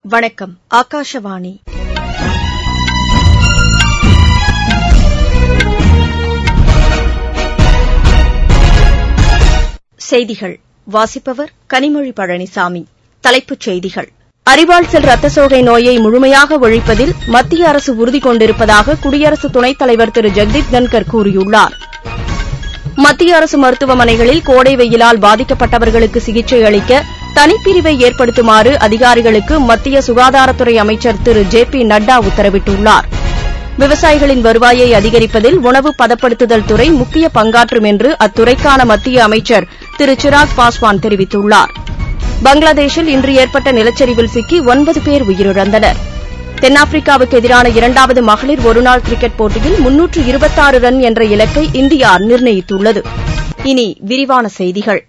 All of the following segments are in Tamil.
வணக்கம் ஆகாஷவாணி செய்திகள் வாசிப்பவர் கனிமொழி பழனிசாமி தலைப்புச் செய்திகள் அறிவாள் செல் ரத்த சோகை நோயை முழுமையாக ஒழிப்பதில் மத்திய அரசு உறுதி கொண்டிருப்பதாக குடியரசு துணைத் தலைவர் திரு ஜெக்தீப் தன்கர் கூறியுள்ளார் மத்திய அரசு மருத்துவமனைகளில் கோடை வெயிலால் பாதிக்கப்பட்டவர்களுக்கு சிகிச்சை அளிக்க தனிப்பிரிவை ஏற்படுத்துமாறு அதிகாரிகளுக்கு மத்திய சுகாதாரத்துறை அமைச்சர் திரு ஜே பி நட்டா உத்தரவிட்டுள்ளார் விவசாயிகளின் வருவாயை அதிகரிப்பதில் உணவு பதப்படுத்துதல் துறை முக்கிய பங்காற்றும் என்று அத்துறைக்கான மத்திய அமைச்சர் திரு சிராக் பாஸ்வான் தெரிவித்துள்ளார் பங்களாதேஷில் இன்று ஏற்பட்ட நிலச்சரிவில் சிக்கி ஒன்பது பேர் உயிரிழந்தனர் தென்னாப்பிரிக்காவுக்கு எதிரான இரண்டாவது மகளிர் ஒருநாள் கிரிக்கெட் போட்டியில் முன்னூற்று இருபத்தாறு ரன் என்ற இலக்கை இந்தியா நிர்ணயித்துள்ளது இனி விரிவான செய்திகள்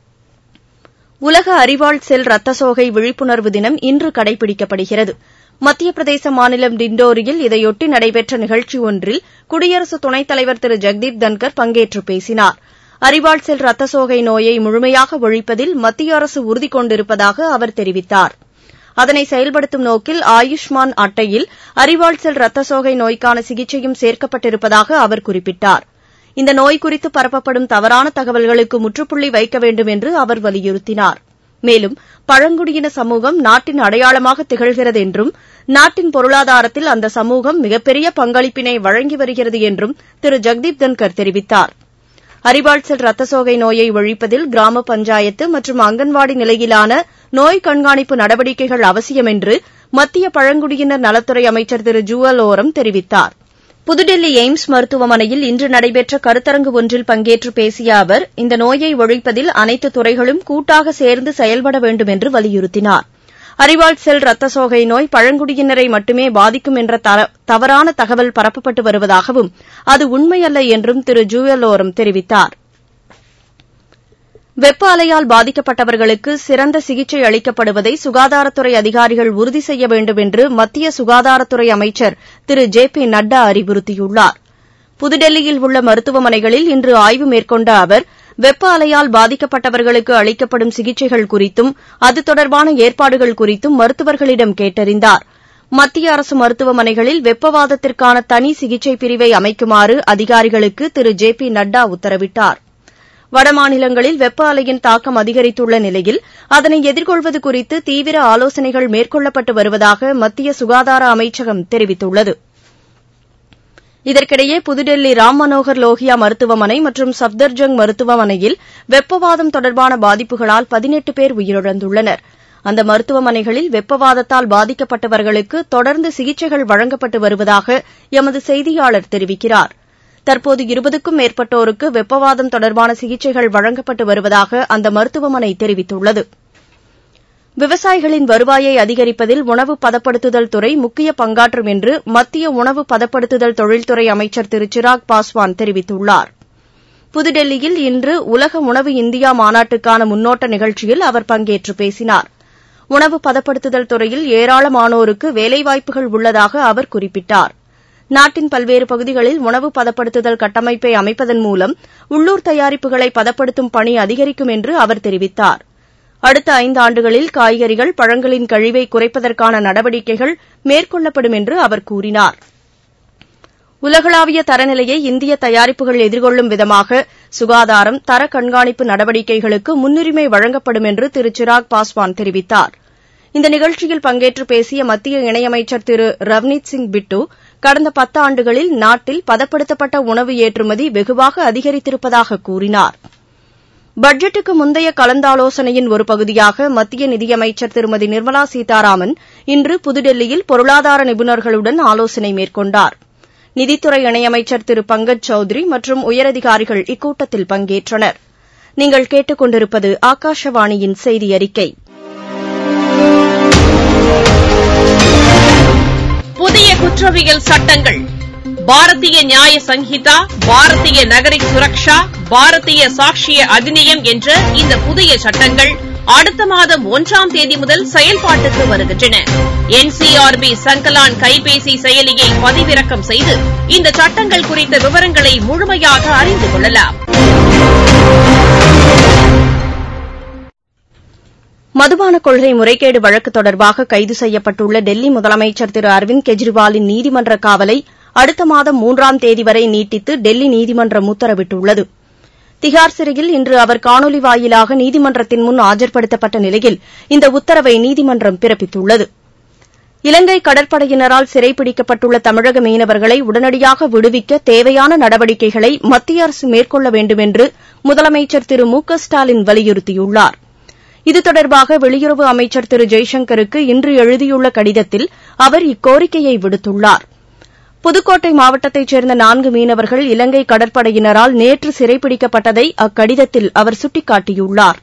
உலக அறிவாள் செல் ரத்த சோகை விழிப்புணர்வு தினம் இன்று கடைபிடிக்கப்படுகிறது மத்திய பிரதேச மாநிலம் டிண்டோரியில் இதையொட்டி நடைபெற்ற நிகழ்ச்சி ஒன்றில் குடியரசு துணைத் தலைவர் திரு ஜெக்தீப் தன்கர் பங்கேற்று பேசினார் அறிவாள் செல் ரத்த சோகை நோயை முழுமையாக ஒழிப்பதில் மத்திய அரசு உறுதி கொண்டிருப்பதாக அவர் தெரிவித்தார் அதனை செயல்படுத்தும் நோக்கில் ஆயுஷ்மான் அட்டையில் அறிவாள் செல் ரத்த சோகை நோய்க்கான சிகிச்சையும் சேர்க்கப்பட்டிருப்பதாக அவர் குறிப்பிட்டார் இந்த நோய் குறித்து பரப்பப்படும் தவறான தகவல்களுக்கு முற்றுப்புள்ளி வைக்க வேண்டும் என்று அவர் வலியுறுத்தினார் மேலும் பழங்குடியின சமூகம் நாட்டின் அடையாளமாக திகழ்கிறது என்றும் நாட்டின் பொருளாதாரத்தில் அந்த சமூகம் மிகப்பெரிய பங்களிப்பினை வழங்கி வருகிறது என்றும் திரு ஜெக்தீப் தன்கர் தெரிவித்தார் அறிவாள் செல் ரத்த சோகை நோயை ஒழிப்பதில் கிராம பஞ்சாயத்து மற்றும் அங்கன்வாடி நிலையிலான நோய் கண்காணிப்பு நடவடிக்கைகள் அவசியம் என்று மத்திய பழங்குடியினர் நலத்துறை அமைச்சர் திரு ஜுவல் ஓரம் தெரிவித்தார் புதுடெல்லி எய்ம்ஸ் மருத்துவமனையில் இன்று நடைபெற்ற கருத்தரங்கு ஒன்றில் பங்கேற்று பேசிய அவர் இந்த நோயை ஒழிப்பதில் அனைத்து துறைகளும் கூட்டாக சேர்ந்து செயல்பட வேண்டும் என்று வலியுறுத்தினார் அறிவாள் செல் ரத்த சோகை நோய் பழங்குடியினரை மட்டுமே பாதிக்கும் என்ற தவறான தகவல் பரப்பப்பட்டு வருவதாகவும் அது உண்மையல்ல என்றும் திரு ஜூவலோரம் தெரிவித்தார் வெப்ப அலையால் பாதிக்கப்பட்டவர்களுக்கு சிறந்த சிகிச்சை அளிக்கப்படுவதை சுகாதாரத்துறை அதிகாரிகள் உறுதி செய்ய வேண்டும் என்று மத்திய சுகாதாரத்துறை அமைச்சர் திரு ஜே பி நட்டா அறிவுறுத்தியுள்ளார் புதுடெல்லியில் உள்ள மருத்துவமனைகளில் இன்று ஆய்வு மேற்கொண்ட அவர் வெப்ப அலையால் பாதிக்கப்பட்டவர்களுக்கு அளிக்கப்படும் சிகிச்சைகள் குறித்தும் அது தொடர்பான ஏற்பாடுகள் குறித்தும் மருத்துவர்களிடம் கேட்டறிந்தார் மத்திய அரசு மருத்துவமனைகளில் வெப்பவாதத்திற்கான தனி சிகிச்சை பிரிவை அமைக்குமாறு அதிகாரிகளுக்கு திரு ஜே பி நட்டா உத்தரவிட்டார் வடமாநிலங்களில் வெப்ப அலையின் தாக்கம் அதிகரித்துள்ள நிலையில் அதனை எதிர்கொள்வது குறித்து தீவிர ஆலோசனைகள் மேற்கொள்ளப்பட்டு வருவதாக மத்திய சுகாதார அமைச்சகம் தெரிவித்துள்ளது இதற்கிடையே புதுடெல்லி ராம் மனோகர் லோகியா மருத்துவமனை மற்றும் சப்தர்ஜங் மருத்துவமனையில் வெப்பவாதம் தொடர்பான பாதிப்புகளால் பதினெட்டு பேர் உயிரிழந்துள்ளனர் அந்த மருத்துவமனைகளில் வெப்பவாதத்தால் பாதிக்கப்பட்டவர்களுக்கு தொடர்ந்து சிகிச்சைகள் வழங்கப்பட்டு வருவதாக எமது செய்தியாளர் தெரிவிக்கிறார் தற்போது இருபதுக்கும் மேற்பட்டோருக்கு வெப்பவாதம் தொடர்பான சிகிச்சைகள் வழங்கப்பட்டு வருவதாக அந்த மருத்துவமனை தெரிவித்துள்ளது விவசாயிகளின் வருவாயை அதிகரிப்பதில் உணவு பதப்படுத்துதல் துறை முக்கிய பங்காற்றும் என்று மத்திய உணவு பதப்படுத்துதல் தொழில்துறை அமைச்சர் திரு சிராக் பாஸ்வான் தெரிவித்துள்ளார் புதுடெல்லியில் இன்று உலக உணவு இந்தியா மாநாட்டுக்கான முன்னோட்ட நிகழ்ச்சியில் அவர் பங்கேற்று பேசினார் உணவு பதப்படுத்துதல் துறையில் ஏராளமானோருக்கு வேலைவாய்ப்புகள் உள்ளதாக அவர் குறிப்பிட்டார் நாட்டின் பல்வேறு பகுதிகளில் உணவு பதப்படுத்துதல் கட்டமைப்பை அமைப்பதன் மூலம் உள்ளூர் தயாரிப்புகளை பதப்படுத்தும் பணி அதிகரிக்கும் என்று அவர் தெரிவித்தார் அடுத்த ஐந்தாண்டுகளில் காய்கறிகள் பழங்களின் கழிவை குறைப்பதற்கான நடவடிக்கைகள் மேற்கொள்ளப்படும் என்று அவர் கூறினார் உலகளாவிய தரநிலையை இந்திய தயாரிப்புகள் எதிர்கொள்ளும் விதமாக சுகாதாரம் தர கண்காணிப்பு நடவடிக்கைகளுக்கு முன்னுரிமை வழங்கப்படும் என்று திரு சிராக் பாஸ்வான் தெரிவித்தார் இந்த நிகழ்ச்சியில் பங்கேற்று பேசிய மத்திய இணையமைச்சர் திரு ரவ்னீத் சிங் பிட்டு கடந்த பத்தாண்டுகளில் நாட்டில் பதப்படுத்தப்பட்ட உணவு ஏற்றுமதி வெகுவாக அதிகரித்திருப்பதாக கூறினார் பட்ஜெட்டுக்கு முந்தைய கலந்தாலோசனையின் ஒரு பகுதியாக மத்திய நிதியமைச்சர் திருமதி நிர்மலா சீதாராமன் இன்று புதுடெல்லியில் பொருளாதார நிபுணர்களுடன் ஆலோசனை மேற்கொண்டார் நிதித்துறை இணையமைச்சர் திரு பங்கஜ் சௌத்ரி மற்றும் உயரதிகாரிகள் இக்கூட்டத்தில் பங்கேற்றனர் நீங்கள் கேட்டுக் கொண்டிருப்பது ஆகாஷவாணியின் செய்தி அறிக்கை புதிய குற்றவியல் சட்டங்கள் பாரதிய நியாய சங்கீதா பாரதிய நகரிக் சுரக்ஷா பாரதிய சாட்சிய அதிநியம் என்ற இந்த புதிய சட்டங்கள் அடுத்த மாதம் ஒன்றாம் தேதி முதல் செயல்பாட்டுக்கு வருகின்றன என்சிஆர்பி சங்கலான் கைபேசி செயலியை பதிவிறக்கம் செய்து இந்த சட்டங்கள் குறித்த விவரங்களை முழுமையாக அறிந்து கொள்ளலாம் மதுபான கொள்கை முறைகேடு வழக்கு தொடர்பாக கைது செய்யப்பட்டுள்ள டெல்லி முதலமைச்சர் திரு அரவிந்த் கெஜ்ரிவாலின் நீதிமன்ற காவலை அடுத்த மாதம் மூன்றாம் தேதி வரை நீட்டித்து டெல்லி நீதிமன்றம் உத்தரவிட்டுள்ளது திகார் சிறையில் இன்று அவர் காணொலி வாயிலாக நீதிமன்றத்தின் முன் ஆஜர்படுத்தப்பட்ட நிலையில் இந்த உத்தரவை நீதிமன்றம் பிறப்பித்துள்ளது இலங்கை கடற்படையினரால் சிறைப்பிடிக்கப்பட்டுள்ள தமிழக மீனவர்களை உடனடியாக விடுவிக்க தேவையான நடவடிக்கைகளை மத்திய அரசு மேற்கொள்ள வேண்டுமென்று முதலமைச்சர் திரு மு க ஸ்டாலின் வலியுறுத்தியுள்ளார் இது தொடர்பாக வெளியுறவு அமைச்சர் திரு ஜெய்சங்கருக்கு இன்று எழுதியுள்ள கடிதத்தில் அவர் இக்கோரிக்கையை விடுத்துள்ளார் புதுக்கோட்டை மாவட்டத்தைச் சேர்ந்த நான்கு மீனவர்கள் இலங்கை கடற்படையினரால் நேற்று சிறைப்பிடிக்கப்பட்டதை அக்கடிதத்தில் அவர் சுட்டிக்காட்டியுள்ளார்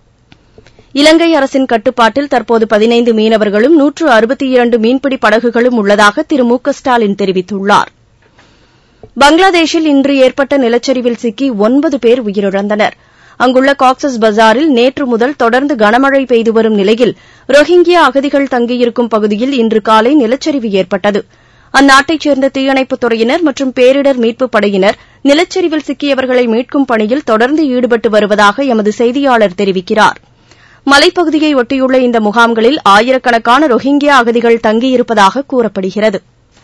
இலங்கை அரசின் கட்டுப்பாட்டில் தற்போது பதினைந்து மீனவர்களும் நூற்று அறுபத்தி இரண்டு மீன்பிடி படகுகளும் உள்ளதாக திரு மு க ஸ்டாலின் தெரிவித்துள்ளார் பங்களாதேஷில் இன்று ஏற்பட்ட நிலச்சரிவில் சிக்கி ஒன்பது பேர் உயிரிழந்தனர் அங்குள்ள காக்சஸ் பஜாரில் நேற்று முதல் தொடர்ந்து கனமழை பெய்து வரும் நிலையில் ரோஹிங்கியா அகதிகள் தங்கியிருக்கும் பகுதியில் இன்று காலை நிலச்சரிவு ஏற்பட்டது அந்நாட்டைச் சேர்ந்த தீயணைப்புத் துறையினர் மற்றும் பேரிடர் மீட்புப் படையினர் நிலச்சரிவில் சிக்கியவர்களை மீட்கும் பணியில் தொடர்ந்து ஈடுபட்டு வருவதாக எமது செய்தியாளர் தெரிவிக்கிறார் மலைப்பகுதியை ஒட்டியுள்ள இந்த முகாம்களில் ஆயிரக்கணக்கான ரோஹிங்கியா அகதிகள் தங்கியிருப்பதாக கூறப்படுகிறது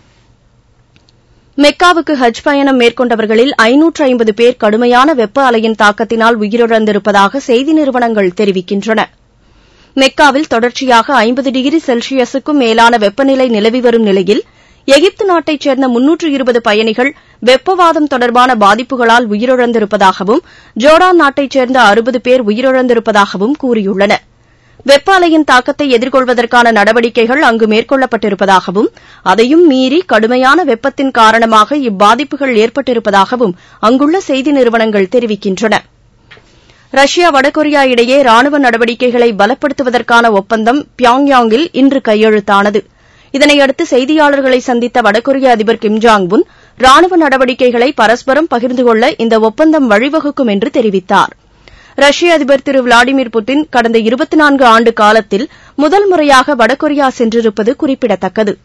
மெக்காவுக்கு ஹஜ் பயணம் மேற்கொண்டவர்களில் ஐநூற்று ஐம்பது பேர் கடுமையான வெப்ப அலையின் தாக்கத்தினால் உயிரிழந்திருப்பதாக செய்தி நிறுவனங்கள் தெரிவிக்கின்றன மெக்காவில் தொடர்ச்சியாக ஐம்பது டிகிரி செல்சியஸுக்கும் மேலான வெப்பநிலை நிலவி வரும் நிலையில் எகிப்து நாட்டைச் சேர்ந்த முன்னூற்று இருபது பயணிகள் வெப்பவாதம் தொடர்பான பாதிப்புகளால் உயிரிழந்திருப்பதாகவும் ஜோர்டான் நாட்டைச் சேர்ந்த அறுபது பேர் உயிரிழந்திருப்பதாகவும் கூறியுள்ளன வெப்ப அலையின் தாக்கத்தை எதிர்கொள்வதற்கான நடவடிக்கைகள் அங்கு மேற்கொள்ளப்பட்டிருப்பதாகவும் அதையும் மீறி கடுமையான வெப்பத்தின் காரணமாக இப்பாதிப்புகள் ஏற்பட்டிருப்பதாகவும் அங்குள்ள செய்தி நிறுவனங்கள் தெரிவிக்கின்றன ரஷ்யா வடகொரியா இடையே ராணுவ நடவடிக்கைகளை பலப்படுத்துவதற்கான ஒப்பந்தம் பியாங்யாங்கில் இன்று கையெழுத்தானது இதனையடுத்து செய்தியாளர்களை சந்தித்த வடகொரிய அதிபர் கிம் ஜாங் உன் ராணுவ நடவடிக்கைகளை பரஸ்பரம் பகிர்ந்து கொள்ள இந்த ஒப்பந்தம் வழிவகுக்கும் என்று தெரிவித்தார் ரஷ்ய அதிபர் திரு விளாடிமிர் புட்டின் கடந்த இருபத்தி நான்கு ஆண்டு காலத்தில் முதல் முறையாக வடகொரியா சென்றிருப்பது குறிப்பிடத்தக்கது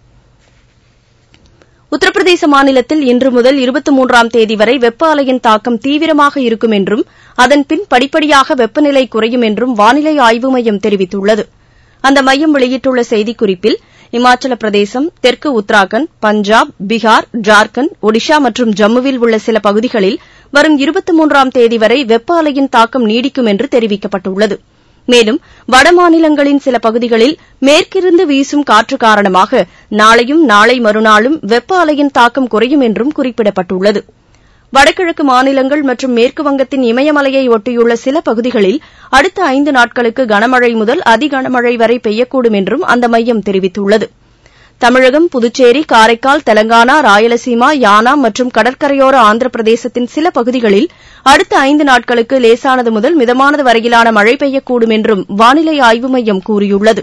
உத்தரப்பிரதேச மாநிலத்தில் இன்று முதல் இருபத்தி மூன்றாம் தேதி வரை வெப்ப அலையின் தாக்கம் தீவிரமாக இருக்கும் என்றும் அதன்பின் படிப்படியாக வெப்பநிலை குறையும் என்றும் வானிலை ஆய்வு மையம் தெரிவித்துள்ளது அந்த மையம் வெளியிட்டுள்ள செய்திக்குறிப்பில் இமாச்சல பிரதேசம் தெற்கு உத்தராகண்ட் பஞ்சாப் பீகார் ஜார்க்கண்ட் ஒடிஷா மற்றும் ஜம்முவில் உள்ள சில பகுதிகளில் வரும் இருபத்தி மூன்றாம் தேதி வரை வெப்ப அலையின் தாக்கம் நீடிக்கும் என்று தெரிவிக்கப்பட்டுள்ளது மேலும் வடமாநிலங்களின் சில பகுதிகளில் மேற்கிருந்து வீசும் காற்று காரணமாக நாளையும் நாளை மறுநாளும் வெப்ப அலையின் தாக்கம் குறையும் என்றும் குறிப்பிடப்பட்டுள்ளது வடகிழக்கு மாநிலங்கள் மற்றும் மேற்குவங்கத்தின் இமயமலையை ஒட்டியுள்ள சில பகுதிகளில் அடுத்த ஐந்து நாட்களுக்கு கனமழை முதல் அதிகனமழை வரை பெய்யக்கூடும் என்றும் அந்த மையம் தெரிவித்துள்ளது தமிழகம் புதுச்சேரி காரைக்கால் தெலங்கானா ராயலசீமா யானாம் மற்றும் கடற்கரையோர ஆந்திர பிரதேசத்தின் சில பகுதிகளில் அடுத்த ஐந்து நாட்களுக்கு லேசானது முதல் மிதமானது வரையிலான மழை பெய்யக்கூடும் என்றும் வானிலை ஆய்வு மையம் கூறியுள்ளது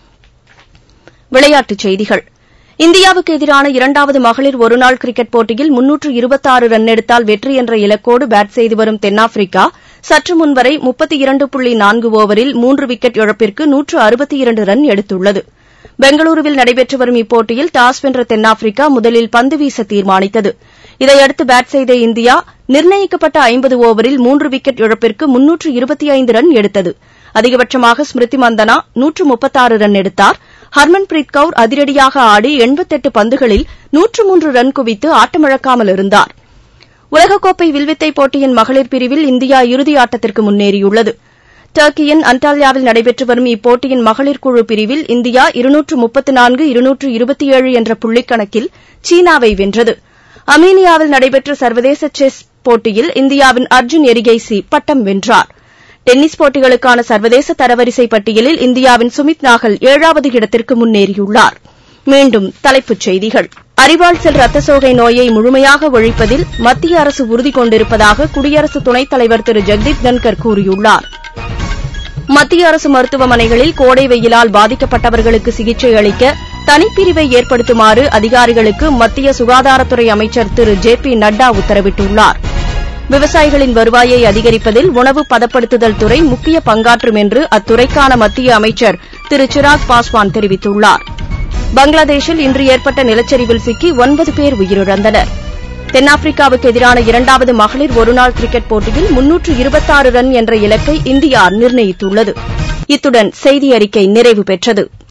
விளையாட்டுச் செய்திகள் இந்தியாவுக்கு எதிரான இரண்டாவது மகளிர் ஒருநாள் கிரிக்கெட் போட்டியில் முன்னூற்று இருபத்தாறு ரன் எடுத்தால் வெற்றி என்ற இலக்கோடு பேட் செய்து வரும் தென்னாப்பிரிக்கா சற்று முன்வரை முப்பத்தி இரண்டு புள்ளி நான்கு ஓவரில் மூன்று விக்கெட் இழப்பிற்கு நூற்று அறுபத்தி இரண்டு ரன் எடுத்துள்ளது பெங்களூருவில் நடைபெற்று வரும் இப்போட்டியில் டாஸ் வென்ற தென்னாப்பிரிக்கா முதலில் பந்து வீச தீர்மானித்தது இதையடுத்து பேட் செய்த இந்தியா நிர்ணயிக்கப்பட்ட ஐம்பது ஓவரில் மூன்று விக்கெட் இழப்பிற்கு முன்னூற்று இருபத்தி ஐந்து ரன் எடுத்தது அதிகபட்சமாக ஸ்மிருதி மந்தனா நூற்று முப்பத்தாறு ரன் எடுத்தார் ஹர்மன்பிரீத் கவுர் அதிரடியாக ஆடி எண்பத்தெட்டு பந்துகளில் நூற்று மூன்று ரன் குவித்து ஆட்டமிழக்காமல் இருந்தார் உலகக்கோப்பை வில்வித்தை போட்டியின் மகளிர் பிரிவில் இந்தியா இறுதி ஆட்டத்திற்கு முன்னேறியுள்ளது டர்க்கியின் அன்டாலியாவில் நடைபெற்று வரும் இப்போட்டியின் மகளிர் குழு பிரிவில் இந்தியா இருநூற்று முப்பத்து நான்கு இருநூற்று இருபத்தி ஏழு என்ற புள்ளிக்கணக்கில் சீனாவை வென்றது அமீனியாவில் நடைபெற்ற சர்வதேச செஸ் போட்டியில் இந்தியாவின் அர்ஜுன் எரிகெய்சி பட்டம் வென்றார் டென்னிஸ் போட்டிகளுக்கான சர்வதேச தரவரிசை பட்டியலில் இந்தியாவின் சுமித் நாகல் ஏழாவது இடத்திற்கு முன்னேறியுள்ளார் மீண்டும் தலைப்புச் செய்திகள் அறிவாள் செல் ரத்த சோகை நோயை முழுமையாக ஒழிப்பதில் மத்திய அரசு உறுதி கொண்டிருப்பதாக குடியரசு துணைத் தலைவர் திரு ஜெக்தீப் தன்கர் கூறியுள்ளார் மத்திய அரசு மருத்துவமனைகளில் கோடை வெயிலால் பாதிக்கப்பட்டவர்களுக்கு சிகிச்சை அளிக்க தனிப்பிரிவை ஏற்படுத்துமாறு அதிகாரிகளுக்கு மத்திய சுகாதாரத்துறை அமைச்சர் திரு ஜே பி நட்டா உத்தரவிட்டுள்ளார் விவசாயிகளின் வருவாயை அதிகரிப்பதில் உணவு பதப்படுத்துதல் துறை முக்கிய பங்காற்றும் என்று அத்துறைக்கான மத்திய அமைச்சர் திரு சிராக் பாஸ்வான் தெரிவித்துள்ளார் பங்களாதேஷில் இன்று ஏற்பட்ட நிலச்சரிவில் சிக்கி ஒன்பது பேர் உயிரிழந்தனர் தென்னாப்பிரிக்காவுக்கு எதிரான இரண்டாவது மகளிர் ஒருநாள் கிரிக்கெட் போட்டியில் முன்னூற்று இருபத்தாறு ரன் என்ற இலக்கை இந்தியா நிர்ணயித்துள்ளது இத்துடன் செய்தி அறிக்கை நிறைவு பெற்றது